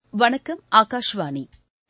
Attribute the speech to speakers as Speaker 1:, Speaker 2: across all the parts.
Speaker 1: வணக்கம் ஆகாஷ்வாணி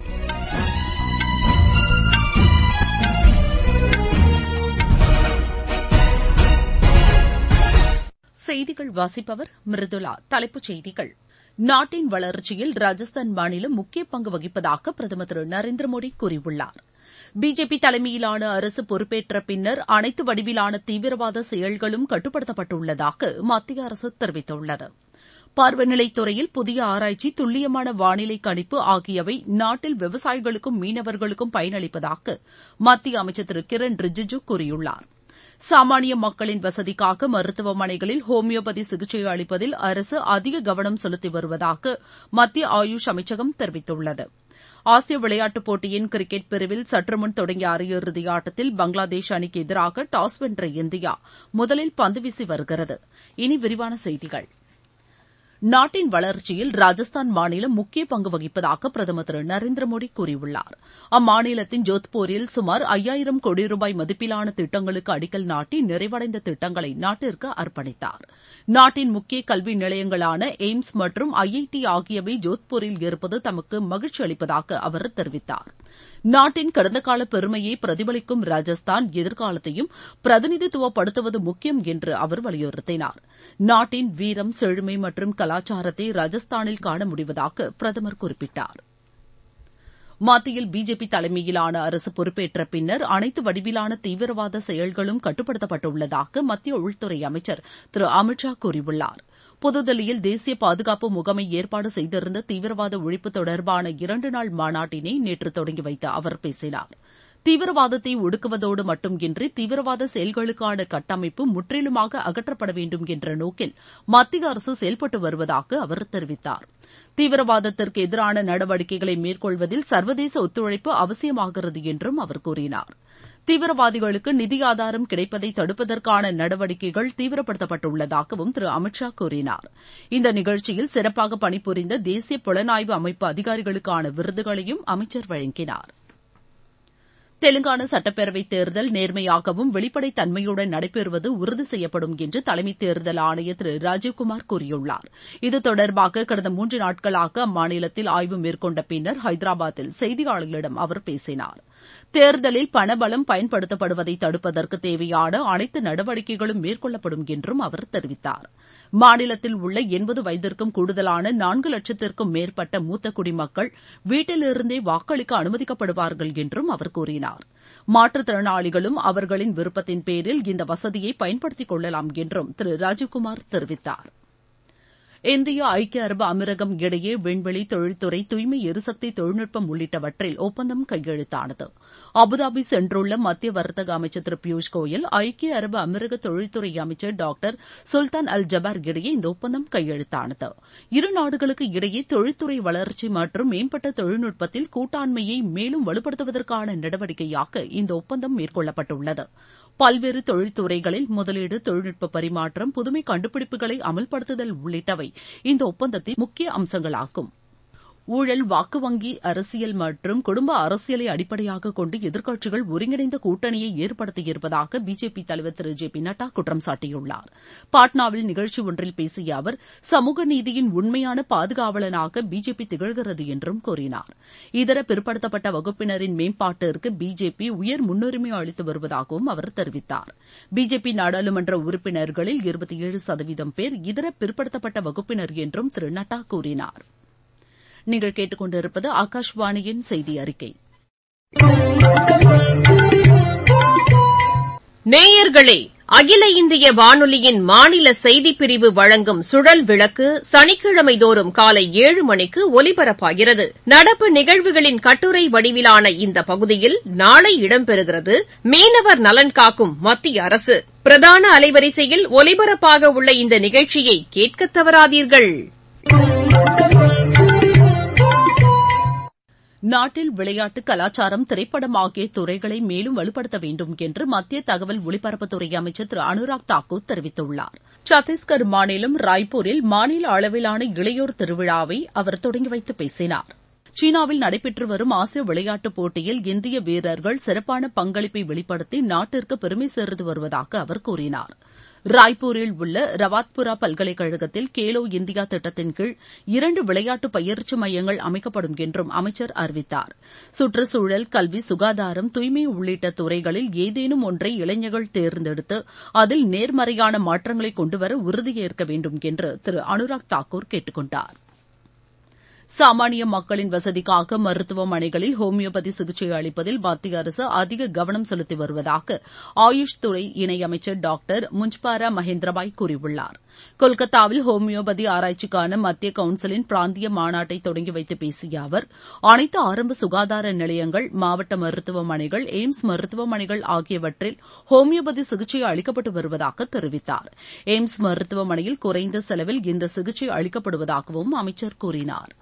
Speaker 1: செய்திகள் வாசிப்பவர் மிருதுளா தலைப்புச் செய்திகள் நாட்டின் வளர்ச்சியில் ராஜஸ்தான் மாநிலம் முக்கிய பங்கு வகிப்பதாக பிரதமர் திரு நரேந்திர மோடி கூறியுள்ளார் பிஜேபி தலைமையிலான அரசு பொறுப்பேற்ற பின்னர் அனைத்து வடிவிலான தீவிரவாத செயல்களும் கட்டுப்படுத்தப்பட்டுள்ளதாக மத்திய அரசு தெரிவித்துள்ளது பருவநிலைத் துறையில் புதிய ஆராய்ச்சி துல்லியமான வானிலை கணிப்பு ஆகியவை நாட்டில் விவசாயிகளுக்கும் மீனவர்களுக்கும் பயனளிப்பதாக மத்திய அமைச்சர் திரு கிரண் ரிஜிஜு கூறியுள்ளார் சாமானிய மக்களின் வசதிக்காக மருத்துவமனைகளில் ஹோமியோபதி சிகிச்சை அளிப்பதில் அரசு அதிக கவனம் செலுத்தி வருவதாக மத்திய ஆயுஷ் அமைச்சகம் தெரிவித்துள்ளது ஆசிய விளையாட்டுப் போட்டியின் கிரிக்கெட் பிரிவில் சற்றுமுன் தொடங்கிய அரையிறுதி ஆட்டத்தில் பங்களாதேஷ் அணிக்கு எதிராக டாஸ் வென்ற இந்தியா முதலில் பந்து வீசி வருகிறது இனி விரிவான செய்திகள் நாட்டின் வளர்ச்சியில் ராஜஸ்தான் மாநிலம் முக்கிய பங்கு வகிப்பதாக பிரதமர் திரு நரேந்திர மோடி கூறியுள்ளார் அம்மாநிலத்தின் ஜோத்பூரில் சுமார் ஐயாயிரம் கோடி ரூபாய் மதிப்பிலான திட்டங்களுக்கு அடிக்கல் நாட்டி நிறைவடைந்த திட்டங்களை நாட்டிற்கு அர்ப்பணித்தார் நாட்டின் முக்கிய கல்வி நிலையங்களான எய்ம்ஸ் மற்றும் ஐஐடி ஆகியவை ஜோத்பூரில் இருப்பது தமக்கு மகிழ்ச்சி அளிப்பதாக அவர் தெரிவித்தார் நாட்டின் கடந்த கால பெருமையை பிரதிபலிக்கும் ராஜஸ்தான் எதிர்காலத்தையும் பிரதிநிதித்துவப்படுத்துவது முக்கியம் என்று அவர் வலியுறுத்தினார் நாட்டின் வீரம் செழுமை மற்றும் கலாச்சாரத்தை ராஜஸ்தானில் காண முடிவதாக பிரதமர் குறிப்பிட்டார் மத்தியில் பிஜேபி தலைமையிலான அரசு பொறுப்பேற்ற பின்னர் அனைத்து வடிவிலான தீவிரவாத செயல்களும் கட்டுப்படுத்தப்பட்டுள்ளதாக மத்திய உள்துறை அமைச்சர் திரு அமித் ஷா கூறியுள்ளார் புதுதில்லியில் தேசிய பாதுகாப்பு முகமை ஏற்பாடு செய்திருந்த தீவிரவாத ஒழிப்பு தொடர்பான இரண்டு நாள் மாநாட்டினை நேற்று தொடங்கி வைத்து அவர் பேசினார் தீவிரவாதத்தை ஒடுக்குவதோடு மட்டுமின்றி தீவிரவாத செயல்களுக்கான கட்டமைப்பு முற்றிலுமாக அகற்றப்பட வேண்டும் என்ற நோக்கில் மத்திய அரசு செயல்பட்டு வருவதாக அவர் தெரிவித்தார் தீவிரவாதத்திற்கு எதிரான நடவடிக்கைகளை மேற்கொள்வதில் சர்வதேச ஒத்துழைப்பு அவசியமாகிறது என்றும் அவர் கூறினார் தீவிரவாதிகளுக்கு நிதி ஆதாரம் கிடைப்பதை தடுப்பதற்கான நடவடிக்கைகள் தீவிரப்படுத்தப்பட்டுள்ளதாகவும் திரு அமித் ஷா கூறினார் இந்த நிகழ்ச்சியில் சிறப்பாக பணிபுரிந்த தேசிய புலனாய்வு அமைப்பு அதிகாரிகளுக்கான விருதுகளையும் அமைச்சர் வழங்கினார் தெலுங்கானா சட்டப்பேரவைத் தேர்தல் நேர்மையாகவும் வெளிப்படைத் தன்மையுடன் நடைபெறுவது உறுதி செய்யப்படும் என்று தலைமை தேர்தல் ஆணையர் திரு ராஜீவ்குமார் கூறியுள்ளார் இது தொடர்பாக கடந்த மூன்று நாட்களாக அம்மாநிலத்தில் ஆய்வு மேற்கொண்ட பின்னர் ஹைதராபாத்தில் செய்தியாளர்களிடம் அவர் பேசினார் தேர்தலில் பணபலம் பயன்படுத்தப்படுவதை தடுப்பதற்கு தேவையான அனைத்து நடவடிக்கைகளும் மேற்கொள்ளப்படும் என்றும் அவர் தெரிவித்தார் மாநிலத்தில் உள்ள எண்பது வயதிற்கும் கூடுதலான நான்கு லட்சத்திற்கும் மேற்பட்ட மூத்த குடிமக்கள் வீட்டிலிருந்தே வாக்களிக்க அனுமதிக்கப்படுவார்கள் என்றும் அவர் கூறினார் மாற்றுத்திறனாளிகளும் அவர்களின் விருப்பத்தின் பேரில் இந்த வசதியை பயன்படுத்திக் கொள்ளலாம் என்றும் திரு ராஜீவ்குமார் தெரிவித்தார் இந்தியா ஐக்கிய அரபு அமீரகம் இடையே விண்வெளி தொழில்துறை தூய்மை எரிசக்தி தொழில்நுட்பம் உள்ளிட்டவற்றில் ஒப்பந்தம் கையெழுத்தானது அபுதாபி சென்றுள்ள மத்திய வர்த்தக அமைச்சர் திரு பியூஷ் கோயல் ஐக்கிய அரபு அமீரக தொழில்துறை அமைச்சர் டாக்டர் சுல்தான் அல் ஜபார் இடையே இந்த ஒப்பந்தம் கையெழுத்தானது இரு நாடுகளுக்கு இடையே தொழில்துறை வளர்ச்சி மற்றும் மேம்பட்ட தொழில்நுட்பத்தில் கூட்டாண்மையை மேலும் வலுப்படுத்துவதற்கான நடவடிக்கையாக இந்த ஒப்பந்தம் மேற்கொள்ளப்பட்டுள்ளது பல்வேறு தொழில்துறைகளில் முதலீடு தொழில்நுட்ப பரிமாற்றம் புதுமை கண்டுபிடிப்புகளை அமல்படுத்துதல் உள்ளிட்டவை இந்த ஒப்பந்தத்தின் முக்கிய அம்சங்களாகும் ஊழல் வாக்கு வங்கி அரசியல் மற்றும் குடும்ப அரசியலை அடிப்படையாக கொண்டு எதிர்க்கட்சிகள் ஒருங்கிணைந்த கூட்டணியை ஏற்படுத்தியிருப்பதாக பிஜேபி தலைவர் திரு ஜே பி நட்டா குற்றம் சாட்டியுள்ளார் பாட்னாவில் நிகழ்ச்சி ஒன்றில் பேசிய அவர் சமூக நீதியின் உண்மையான பாதுகாவலனாக பிஜேபி திகழ்கிறது என்றும் கூறினார் இதர பிற்படுத்தப்பட்ட வகுப்பினரின் மேம்பாட்டிற்கு பிஜேபி உயர் முன்னுரிமை அளித்து வருவதாகவும் அவர் தெரிவித்தார் பிஜேபி நாடாளுமன்ற உறுப்பினர்களில் இருபத்தி ஏழு சதவீதம் பேர் இதர பிற்படுத்தப்பட்ட வகுப்பினர் என்றும் திரு நட்டா கூறினார் நீங்கள் கேட்டுக்கொண்டிருப்பது ஆகாஷ்வாணியின் செய்தி அறிக்கை
Speaker 2: நேயர்களே அகில இந்திய வானொலியின் மாநில செய்திப்பிரிவு வழங்கும் சுழல் விளக்கு சனிக்கிழமை தோறும் காலை ஏழு மணிக்கு ஒலிபரப்பாகிறது நடப்பு நிகழ்வுகளின் கட்டுரை வடிவிலான இந்த பகுதியில் நாளை இடம்பெறுகிறது மீனவர் நலன் காக்கும் மத்திய அரசு பிரதான அலைவரிசையில் ஒலிபரப்பாக உள்ள இந்த நிகழ்ச்சியை கேட்க தவறாதீர்கள்
Speaker 1: நாட்டில் விளையாட்டு கலாச்சாரம் திரைப்படம் ஆகிய துறைகளை மேலும் வலுப்படுத்த வேண்டும் என்று மத்திய தகவல் ஒலிபரப்புத்துறை அமைச்சர் திரு அனுராக் தாக்கூர் தெரிவித்துள்ளார் சத்தீஸ்கர் மாநிலம் ராய்ப்பூரில் மாநில அளவிலான இளையோர் திருவிழாவை அவர் தொடங்கி வைத்து பேசினார் சீனாவில் நடைபெற்று வரும் ஆசிய விளையாட்டுப் போட்டியில் இந்திய வீரர்கள் சிறப்பான பங்களிப்பை வெளிப்படுத்தி நாட்டிற்கு பெருமை சேர்த்து வருவதாக அவர் கூறினார் ராய்ப்பூரில் உள்ள ரவாத்புரா பல்கலைக்கழகத்தில் கேலோ இந்தியா திட்டத்தின் கீழ் இரண்டு விளையாட்டு பயிற்சி மையங்கள் அமைக்கப்படும் என்றும் அமைச்சர் அறிவித்தார் சுற்றுச்சூழல் கல்வி சுகாதாரம் தூய்மை உள்ளிட்ட துறைகளில் ஏதேனும் ஒன்றை இளைஞர்கள் தேர்ந்தெடுத்து அதில் நேர்மறையான மாற்றங்களை கொண்டுவர உறுதியேற்க வேண்டும் என்று திரு அனுராக் தாக்கூர் கேட்டுக் கொண்டார் சாமானிய மக்களின் வசதிக்காக மருத்துவமனைகளில் ஹோமியோபதி சிகிச்சை அளிப்பதில் மத்திய அரசு அதிக கவனம் செலுத்தி வருவதாக ஆயுஷ் துறை இணையமைச்சர் டாக்டர் முஞ்ச்பாரா மகேந்திரபாய் கூறியுள்ளார் கொல்கத்தாவில் ஹோமியோபதி ஆராய்ச்சிக்கான மத்திய கவுன்சிலின் பிராந்திய மாநாட்டை தொடங்கி வைத்து பேசிய அவர் அனைத்து ஆரம்ப சுகாதார நிலையங்கள் மாவட்ட மருத்துவமனைகள் எய்ம்ஸ் மருத்துவமனைகள் ஆகியவற்றில் ஹோமியோபதி சிகிச்சை அளிக்கப்பட்டு வருவதாக தெரிவித்தார் எய்ம்ஸ் மருத்துவமனையில் குறைந்த செலவில் இந்த சிகிச்சை அளிக்கப்படுவதாகவும் அமைச்சர் கூறினார்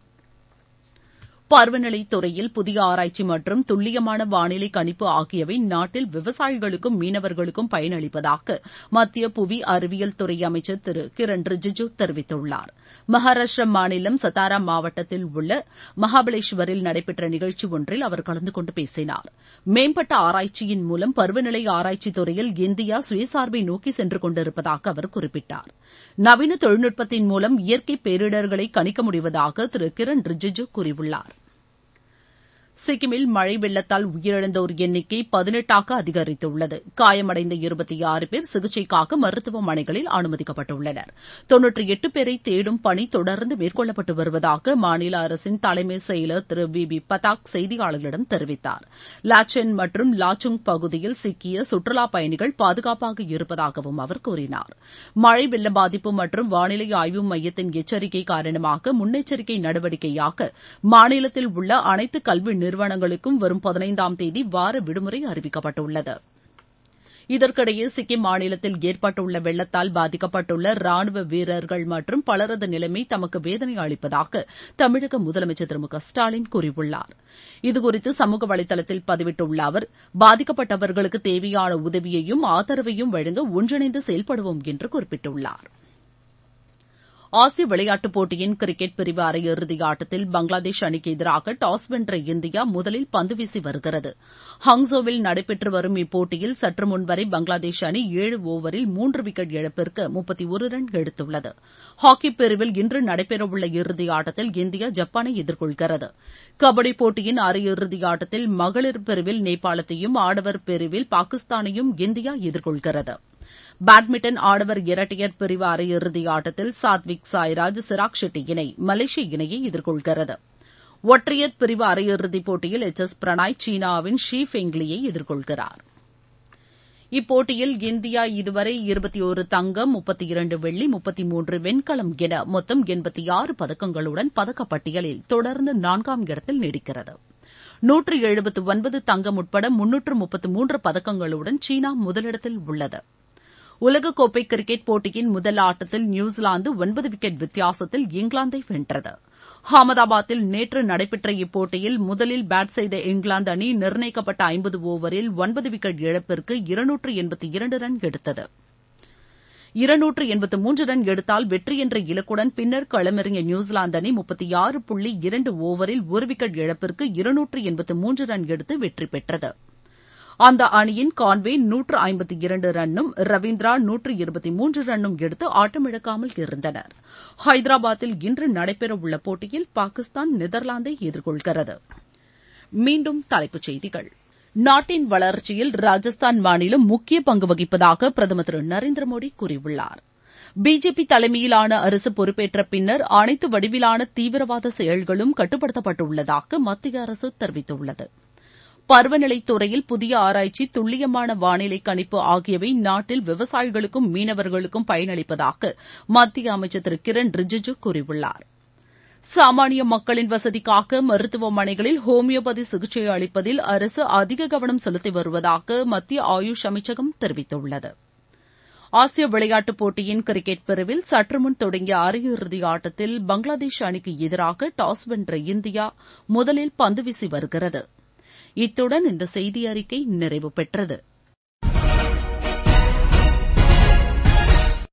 Speaker 1: பருவநிலை துறையில் புதிய ஆராய்ச்சி மற்றும் துல்லியமான வானிலை கணிப்பு ஆகியவை நாட்டில் விவசாயிகளுக்கும் மீனவர்களுக்கும் பயனளிப்பதாக மத்திய புவி அறிவியல் துறை அமைச்சர் திரு கிரண் ரிஜிஜு தெரிவித்துள்ளார் மகாராஷ்டிர மாநிலம் சத்தாரா மாவட்டத்தில் உள்ள மகாபலேஸ்வரில் நடைபெற்ற நிகழ்ச்சி ஒன்றில் அவர் கலந்து கொண்டு பேசினார் மேம்பட்ட ஆராய்ச்சியின் மூலம் பருவநிலை ஆராய்ச்சி துறையில் இந்தியா சுயசார்பை நோக்கி சென்று கொண்டிருப்பதாக அவர் குறிப்பிட்டார் நவீன தொழில்நுட்பத்தின் மூலம் இயற்கை பேரிடர்களை கணிக்க முடிவதாக திரு கிரண் ரிஜிஜு கூறியுள்ளார் சிக்கிமில் மழை வெள்ளத்தால் உயிரிழந்தோர் எண்ணிக்கை பதினெட்டாக அதிகரித்துள்ளது காயமடைந்த இருபத்தி ஆறு பேர் சிகிச்சைக்காக மருத்துவமனைகளில் அனுமதிக்கப்பட்டுள்ளனர் தொன்னூற்றி எட்டு பேரை தேடும் பணி தொடர்ந்து மேற்கொள்ளப்பட்டு வருவதாக மாநில அரசின் தலைமை செயலர் திரு வி பி பதாக் செய்தியாளர்களிடம் தெரிவித்தார் லாச்சென் மற்றும் லாச்சுங் பகுதியில் சிக்கிய சுற்றுலாப் பயணிகள் பாதுகாப்பாக இருப்பதாகவும் அவர் கூறினார் மழை வெள்ள பாதிப்பு மற்றும் வானிலை ஆய்வு மையத்தின் எச்சரிக்கை காரணமாக முன்னெச்சரிக்கை நடவடிக்கையாக மாநிலத்தில் உள்ள அனைத்து கல்வி நிறுவனங்களுக்கும் வரும் பதினைந்தாம் தேதி வார விடுமுறை அறிவிக்கப்பட்டுள்ளது இதற்கிடையே சிக்கிம் மாநிலத்தில் ஏற்பட்டுள்ள வெள்ளத்தால் பாதிக்கப்பட்டுள்ள ராணுவ வீரர்கள் மற்றும் பலரது நிலைமை தமக்கு வேதனை அளிப்பதாக தமிழக முதலமைச்சர் திரு மு க ஸ்டாலின் கூறியுள்ளார் இதுகுறித்து சமூக வலைதளத்தில் பதிவிட்டுள்ள அவர் பாதிக்கப்பட்டவர்களுக்கு தேவையான உதவியையும் ஆதரவையும் வழங்க ஒன்றிணைந்து செயல்படுவோம் என்று குறிப்பிட்டுள்ளாா் ஆசிய விளையாட்டுப் போட்டியின் கிரிக்கெட் பிரிவு அரையிறுதி ஆட்டத்தில் பங்களாதேஷ் அணிக்கு எதிராக டாஸ் வென்ற இந்தியா முதலில் பந்து வீசி வருகிறது ஹாங்ஸோவில் நடைபெற்று வரும் இப்போட்டியில் சற்று முன்வரை பங்களாதேஷ் அணி ஏழு ஓவரில் மூன்று விக்கெட் இழப்பிற்கு முப்பத்தி ஒரு ரன் எடுத்துள்ளது ஹாக்கி பிரிவில் இன்று நடைபெறவுள்ள இறுதி ஆட்டத்தில் இந்தியா ஜப்பானை எதிர்கொள்கிறது கபடி போட்டியின் அரையிறுதி ஆட்டத்தில் மகளிர் பிரிவில் நேபாளத்தையும் ஆடவர் பிரிவில் பாகிஸ்தானையும் இந்தியா எதிர்கொள்கிறது பேட்மிண்டன் ஆடவர் இரட்டையர் பிரிவு அரையிறுதி ஆட்டத்தில் சாத்விக் சாய்ராஜ் சிராக் ஷெட்டி இணை மலேசிய இணையை எதிர்கொள்கிறது ஒற்றையர் பிரிவு அரையிறுதிப் போட்டியில் எச் எஸ் பிரணாய் சீனாவின் ஷி ஃபெங்லியை எதிர்கொள்கிறார் இப்போட்டியில் இந்தியா இதுவரை இருபத்தி ஒரு தங்கம் முப்பத்தி இரண்டு வெள்ளி முப்பத்தி மூன்று வெண்கலம் என மொத்தம் எண்பத்தி ஆறு பதக்கங்களுடன் பதக்கப்பட்டியலில் தொடர்ந்து நான்காம் இடத்தில் நீடிக்கிறது நூற்று எழுபத்து ஒன்பது தங்கம் உட்பட முன்னூற்று முப்பத்து மூன்று பதக்கங்களுடன் சீனா முதலிடத்தில் உள்ளது உலகக்கோப்பை கிரிக்கெட் போட்டியின் முதல் ஆட்டத்தில் நியூசிலாந்து ஒன்பது விக்கெட் வித்தியாசத்தில் இங்கிலாந்தை வென்றது அகமதாபாத்தில் நேற்று நடைபெற்ற இப்போட்டியில் முதலில் பேட் செய்த இங்கிலாந்து அணி நிர்ணயிக்கப்பட்ட ஐம்பது ஓவரில் ஒன்பது விக்கெட் இழப்பிற்கு இருநூற்று எண்பத்தி இரண்டு ரன் எடுத்தது இருநூற்று எண்பத்து மூன்று ரன் எடுத்தால் வெற்றி என்ற இலக்குடன் பின்னர் களமிறங்கிய நியூசிலாந்து அணி முப்பத்தி ஆறு புள்ளி இரண்டு ஓவரில் ஒரு விக்கெட் இழப்பிற்கு இருநூற்று எண்பத்து மூன்று ரன் எடுத்து வெற்றி பெற்றது அந்த அணியின் கான்வே நூற்று ஐம்பத்தி இரண்டு ரன்னும் ரவீந்திரா நூற்று இருபத்தி மூன்று ரன்னும் எடுத்து ஆட்டமிழக்காமல் இருந்தனர் ஹைதராபாத்தில் இன்று நடைபெறவுள்ள போட்டியில் பாகிஸ்தான் நெதர்லாந்தை எதிர்கொள்கிறது மீண்டும் தலைப்புச் செய்திகள் நாட்டின் வளர்ச்சியில் ராஜஸ்தான் மாநிலம் முக்கிய பங்கு வகிப்பதாக பிரதமர் திரு நரேந்திர மோடி கூறியுள்ளார் பிஜேபி தலைமையிலான அரசு பொறுப்பேற்ற பின்னர் அனைத்து வடிவிலான தீவிரவாத செயல்களும் கட்டுப்படுத்தப்பட்டுள்ளதாக மத்திய அரசு தெரிவித்துள்ளது பருவநிலை துறையில் புதிய ஆராய்ச்சி துல்லியமான வானிலை கணிப்பு ஆகியவை நாட்டில் விவசாயிகளுக்கும் மீனவர்களுக்கும் பயனளிப்பதாக மத்திய அமைச்சர் திரு கிரண் ரிஜிஜு கூறியுள்ளார் சாமானிய மக்களின் வசதிக்காக மருத்துவமனைகளில் ஹோமியோபதி சிகிச்சை அளிப்பதில் அரசு அதிக கவனம் செலுத்தி வருவதாக மத்திய ஆயுஷ் அமைச்சகம் தெரிவித்துள்ளது ஆசிய விளையாட்டுப் போட்டியின் கிரிக்கெட் பிரிவில் சற்றுமுன் தொடங்கிய அரையிறுதி ஆட்டத்தில் பங்களாதேஷ் அணிக்கு எதிராக டாஸ் வென்ற இந்தியா முதலில் பந்து வீசி வருகிறது இத்துடன் இந்த செய்தி அறிக்கை நிறைவு பெற்றது